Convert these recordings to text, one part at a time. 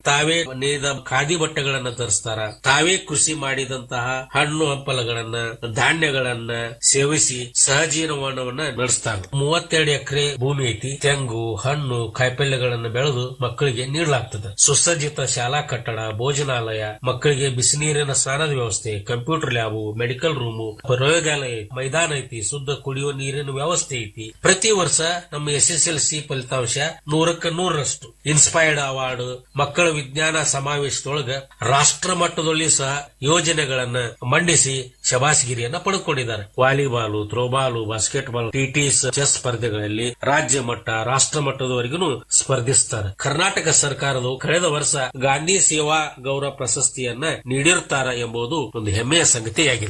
ತಾವೇ ನೇಯ್ದ ಖಾದಿ ಬಟ್ಟೆಗಳನ್ನ ಧರಿಸ್ತಾರ ತಾವೇ ಕೃಷಿ ಮಾಡಿದಂತಹ ಹಣ್ಣು ಹಂಪಲಗಳನ್ನ ಧಾನ್ಯಗಳನ್ನ ಸೇವಿಸಿ ಸಹಜೀವನವನ್ನ ನಡೆಸ್ತಾರ ಮೂವತ್ತೆರಡು ಎಕರೆ ಭೂಮಿ ಐತಿ ತೆಂಗು ಹಣ್ಣು ಕಾಯಿಪಲ್ಯಗಳನ್ನ ಬೆಳೆದು ಮಕ್ಕಳಿಗೆ ನೀಡಲಾಗ್ತದೆ ಸುಸಜ್ಜಿತ ಶಾಲಾ ಕಟ್ಟಡ ಭೋಜನಾಲಯ ಮಕ್ಕಳಿಗೆ ಬಿಸಿ ನೀರಿನ ಸ್ನಾನದ ವ್ಯವಸ್ಥೆ ಕಂಪ್ಯೂಟರ್ ಲ್ಯಾಬು ಮೆಡಿಕಲ್ ರೂಮು ಪ್ರಯೋಗಾಲಯ ಐತಿ, ಮೈದಾನ ಐತಿ ಶುದ್ಧ ಕುಡಿಯುವ ನೀರಿನ ವ್ಯವಸ್ಥೆ ಐತಿ ಪ್ರತಿ ವರ್ಷ ನಮ್ಮ ಎಸ್ ಎಸ್ ಎಲ್ ಸಿ ಫಲಿತಾಂಶ ನೂರಕ್ಕೆ ನೂರರಷ್ಟು ಇನ್ಸ್ಪೈರ್ಡ್ ಅವಾರ್ಡ್ ಮಕ್ಕಳ ವಿಜ್ಞಾನ ಸಮಾವೇಶದೊಳಗ ರಾಷ್ಟ್ರ ಮಟ್ಟದಲ್ಲಿ ಸಹ ಯೋಜನೆಗಳನ್ನ ಮಂಡಿಸಿ ಶಬಾಸ್ಗಿರಿಯನ್ನ ಪಡೆದುಕೊಂಡಿದ್ದಾರೆ volleyball throwball basketball TTs chess ಸ್ಪರ್ಧೆಗಳಲ್ಲಿ ರಾಜ್ಯ ಮಟ್ಟ ರಾಷ್ಟ್ರ ಮಟ್ಟದವರೆಗೂ ಸ್ಪರ್ಧಿಸ್ತಾರೆ ಕರ್ನಾಟಕ ಸರ್ಕಾರವು ಕಳೆದ ವರ್ಷ ಗಾಂಧಿ ಸೇವಾ ಗೌರವ ಪ್ರಶಸ್ತಿಯನ್ನ ನೀಡಿರುತ್ತಾರೆ ಎಂಬುದು ಒಂದು ಹೆಮ್ಮೆಯ ಸಂಗತಿಯಾಗಿದೆ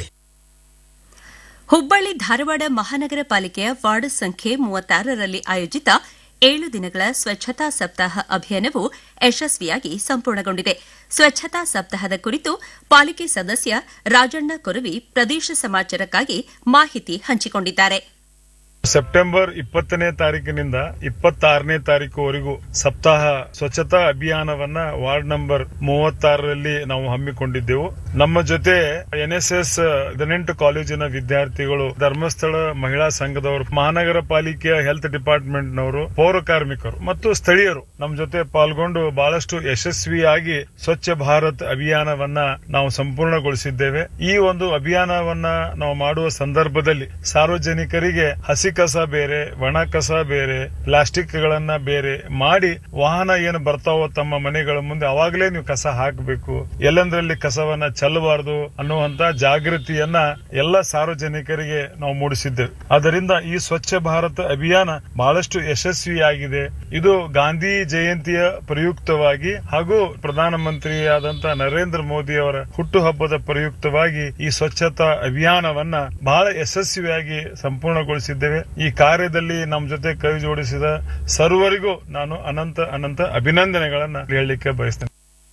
ಹುಬ್ಬಳ್ಳಿ ಧಾರವಾಡ ಮಹಾನಗರ ಪಾಲಿಕೆಯ ವಾರ್ಡ್ ಸಂಖ್ಯೆ ಮೂವತ್ತಾರರಲ್ಲಿ ಆಯೋಜಿತ ಏಳು ದಿನಗಳ ಸ್ವಚ್ಛತಾ ಸಪ್ತಾಹ ಅಭಿಯಾನವು ಯಶಸ್ವಿಯಾಗಿ ಸಂಪೂರ್ಣಗೊಂಡಿದೆ ಸ್ವಚ್ಛತಾ ಸಪ್ತಾಹದ ಕುರಿತು ಪಾಲಿಕೆ ಸದಸ್ಯ ರಾಜಣ್ಣ ಕೊರವಿ ಪ್ರದೇಶ ಸಮಾಚಾರಕ್ಕಾಗಿ ಮಾಹಿತಿ ಹಂಚಿಕೊಂಡಿದ್ದಾರೆ ಸೆಪ್ಟೆಂಬರ್ ಇಪ್ಪತ್ತನೇ ತಾರೀಕಿನಿಂದ ಇಪ್ಪತ್ತಾರನೇ ತಾರೀಕುವರೆಗೂ ಸಪ್ತಾಹ ಸ್ವಚ್ಛತಾ ಅಭಿಯಾನವನ್ನ ವಾರ್ಡ್ ನಂಬರ್ ಮೂವತ್ತಾರರಲ್ಲಿ ನಾವು ಹಮ್ಮಿಕೊಂಡಿದ್ದೆವು ನಮ್ಮ ಜೊತೆ ಎನ್ಎಸ್ಎಸ್ ಹದಿನೆಂಟು ಕಾಲೇಜಿನ ವಿದ್ಯಾರ್ಥಿಗಳು ಧರ್ಮಸ್ಥಳ ಮಹಿಳಾ ಸಂಘದವರು ಮಹಾನಗರ ಪಾಲಿಕೆಯ ಹೆಲ್ತ್ ಡಿಪಾರ್ಟ್ಮೆಂಟ್ ನವರು ಪೌರ ಕಾರ್ಮಿಕರು ಮತ್ತು ಸ್ಥಳೀಯರು ನಮ್ಮ ಜೊತೆ ಪಾಲ್ಗೊಂಡು ಬಹಳಷ್ಟು ಯಶಸ್ವಿಯಾಗಿ ಸ್ವಚ್ಛ ಭಾರತ್ ಅಭಿಯಾನವನ್ನ ನಾವು ಸಂಪೂರ್ಣಗೊಳಿಸಿದ್ದೇವೆ ಈ ಒಂದು ಅಭಿಯಾನವನ್ನ ನಾವು ಮಾಡುವ ಸಂದರ್ಭದಲ್ಲಿ ಸಾರ್ವಜನಿಕರಿಗೆ ಹಸಿ ಕಸ ಬೇರೆ ಒಣ ಕಸ ಬೇರೆ ಪ್ಲಾಸ್ಟಿಕ್ ಗಳನ್ನ ಬೇರೆ ಮಾಡಿ ವಾಹನ ಏನು ಬರ್ತಾವೋ ತಮ್ಮ ಮನೆಗಳ ಮುಂದೆ ಅವಾಗಲೇ ನೀವು ಕಸ ಹಾಕಬೇಕು ಎಲ್ಲಂದ್ರಲ್ಲಿ ಕಸವನ್ನ ಚೆಲ್ಲಬಾರದು ಅನ್ನುವಂತ ಜಾಗೃತಿಯನ್ನ ಎಲ್ಲ ಸಾರ್ವಜನಿಕರಿಗೆ ನಾವು ಮೂಡಿಸಿದ್ದೇವೆ ಅದರಿಂದ ಈ ಸ್ವಚ್ಛ ಭಾರತ ಅಭಿಯಾನ ಬಹಳಷ್ಟು ಯಶಸ್ವಿಯಾಗಿದೆ ಇದು ಗಾಂಧಿ ಜಯಂತಿಯ ಪ್ರಯುಕ್ತವಾಗಿ ಹಾಗೂ ಪ್ರಧಾನಮಂತ್ರಿಯಾದಂತ ನರೇಂದ್ರ ಮೋದಿ ಅವರ ಹುಟ್ಟುಹಬ್ಬದ ಪ್ರಯುಕ್ತವಾಗಿ ಈ ಸ್ವಚ್ಛತಾ ಅಭಿಯಾನವನ್ನ ಬಹಳ ಯಶಸ್ವಿಯಾಗಿ ಸಂಪೂರ್ಣಗೊಳಿಸಿದ್ದೇವೆ ಈ ಕಾರ್ಯದಲ್ಲಿ ನಮ್ಮ ಜೊತೆ ಕೈ ಜೋಡಿಸಿದ ಸರ್ವರಿಗೂ ನಾನು ಅನಂತ ಅನಂತ ಅಭಿನಂದನೆಗಳನ್ನ ಹೇಳಲಿಕ್ಕೆ ಬಯಸ್ತೇನೆ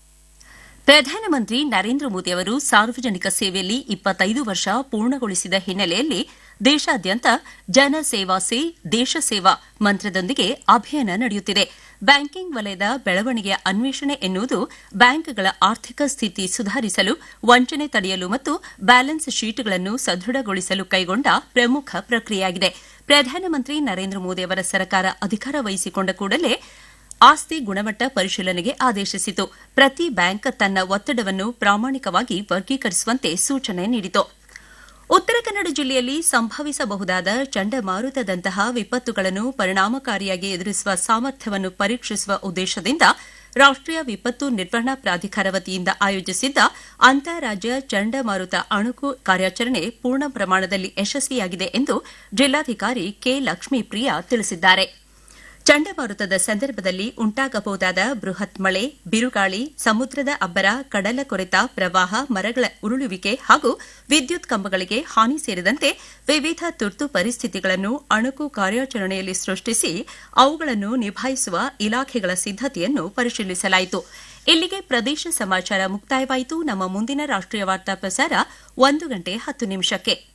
ಪ್ರಧಾನಮಂತ್ರಿ ನರೇಂದ್ರ ಮೋದಿ ಅವರು ಸಾರ್ವಜನಿಕ ಸೇವೆಯಲ್ಲಿ ಇಪ್ಪತ್ತೈದು ವರ್ಷ ಪೂರ್ಣಗೊಳಿಸಿದ ಹಿನ್ನೆಲೆಯಲ್ಲಿ ದೇಶಾದ್ಯಂತ ಜನ ಸೇವಾ ಸೇ ದೇಶ ಸೇವಾ ಮಂತ್ರದೊಂದಿಗೆ ಅಭಿಯಾನ ನಡೆಯುತ್ತಿದೆ ಬ್ಯಾಂಕಿಂಗ್ ವಲಯದ ಬೆಳವಣಿಗೆಯ ಅನ್ವೇಷಣೆ ಎನ್ನುವುದು ಬ್ಯಾಂಕ್ಗಳ ಆರ್ಥಿಕ ಸ್ಥಿತಿ ಸುಧಾರಿಸಲು ವಂಚನೆ ತಡೆಯಲು ಮತ್ತು ಬ್ಯಾಲೆನ್ಸ್ ಶೀಟ್ಗಳನ್ನು ಸದೃಢಗೊಳಿಸಲು ಕೈಗೊಂಡ ಪ್ರಮುಖ ಪ್ರಕ್ರಿಯೆಯಾಗಿದೆ ಪ್ರಧಾನಮಂತ್ರಿ ನರೇಂದ್ರ ಮೋದಿ ಅವರ ಸರ್ಕಾರ ಅಧಿಕಾರ ವಹಿಸಿಕೊಂಡ ಕೂಡಲೇ ಆಸ್ತಿ ಗುಣಮಟ್ಟ ಪರಿಶೀಲನೆಗೆ ಆದೇಶಿಸಿತು ಪ್ರತಿ ಬ್ಯಾಂಕ್ ತನ್ನ ಒತ್ತಡವನ್ನು ಪ್ರಾಮಾಣಿಕವಾಗಿ ವರ್ಗೀಕರಿಸುವಂತೆ ಸೂಚನೆ ನೀಡಿತು ಉತ್ತರ ಕನ್ನಡ ಜಿಲ್ಲೆಯಲ್ಲಿ ಸಂಭವಿಸಬಹುದಾದ ಚಂಡಮಾರುತದಂತಹ ವಿಪತ್ತುಗಳನ್ನು ಪರಿಣಾಮಕಾರಿಯಾಗಿ ಎದುರಿಸುವ ಸಾಮರ್ಥ್ಯವನ್ನು ಪರೀಕ್ಷಿಸುವ ಉದ್ದೇಶದಿಂದ ರಾಷ್ಟೀಯ ವಿಪತ್ತು ನಿರ್ವಹಣಾ ಪ್ರಾಧಿಕಾರ ವತಿಯಿಂದ ಆಯೋಜಿಸಿದ್ದ ಅಂತಾರಾಜ್ಯ ಚಂಡಮಾರುತ ಅಣುಕು ಕಾರ್ಯಾಚರಣೆ ಪೂರ್ಣ ಪ್ರಮಾಣದಲ್ಲಿ ಯಶಸ್ವಿಯಾಗಿದೆ ಎಂದು ಜಿಲ್ಲಾಧಿಕಾರಿ ಕೆ ಲಕ್ಷ್ಮೀಪ್ರಿಯಾ ತಿಳಿಸಿದ್ದಾರೆ ಚಂಡಮಾರುತದ ಸಂದರ್ಭದಲ್ಲಿ ಉಂಟಾಗಬಹುದಾದ ಬೃಹತ್ ಮಳೆ ಬಿರುಗಾಳಿ ಸಮುದ್ರದ ಅಬ್ಬರ ಕಡಲ ಕೊರೆತ ಪ್ರವಾಹ ಮರಗಳ ಉರುಳುವಿಕೆ ಹಾಗೂ ವಿದ್ಯುತ್ ಕಂಬಗಳಿಗೆ ಹಾನಿ ಸೇರಿದಂತೆ ವಿವಿಧ ತುರ್ತು ಪರಿಸ್ಥಿತಿಗಳನ್ನು ಅಣುಕು ಕಾರ್ಯಾಚರಣೆಯಲ್ಲಿ ಸೃಷ್ಟಿಸಿ ಅವುಗಳನ್ನು ನಿಭಾಯಿಸುವ ಇಲಾಖೆಗಳ ಸಿದ್ದತೆಯನ್ನು ಪರಿಶೀಲಿಸಲಾಯಿತು ಇಲ್ಲಿಗೆ ಪ್ರದೇಶ ಸಮಾಚಾರ ಮುಕ್ತಾಯವಾಯಿತು ನಮ್ಮ ಮುಂದಿನ ರಾಷ್ಟೀಯ ವಾರ್ತಾ ಪ್ರಸಾರ ಒಂದು ಗಂಟೆ ಹತ್ತು ನಿಮಿಷಕ್ಕೆ